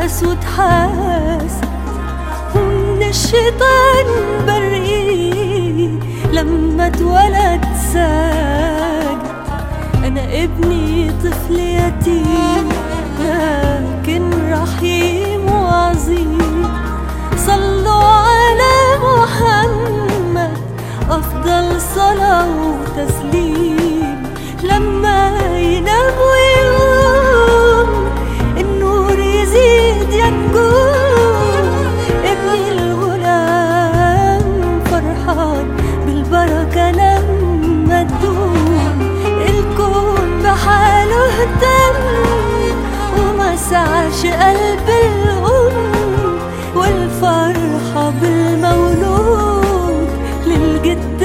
حاس وتحاسب ومن الشيطان بريء لما اتولد ساجد أنا ابني طفل يتيم لكن رحيم وعظيم صلوا على محمد أفضل صلاة وتسليم لما ينام ويقوم النور يزيد ينجوم ابني الغلام فرحان بالبركة لما تدوم الكون بحاله اهتم وما سعش قلب الأم والفرحة بالمولود للجد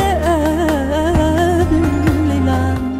قبل العم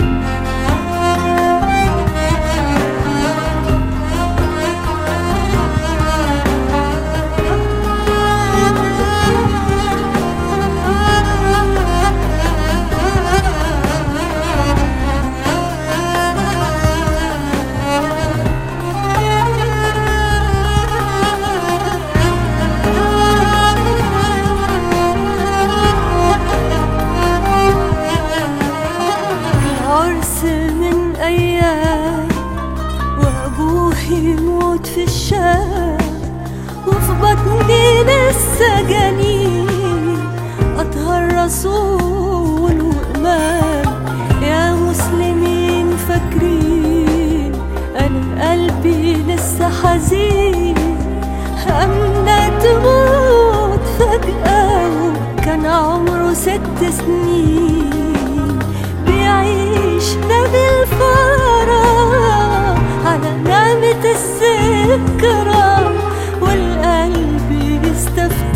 العرس من أيام وأبوه يموت في الشام وفي بطني لسه جنين أطهر رسول وإمام يا مسلمين فاكرين أنا قلبي لسه حزين أمنة تموت فجأة وكان عمره ست سنين بيعيش نبي الفرح على نعمة الذكرى والقلب يستفتح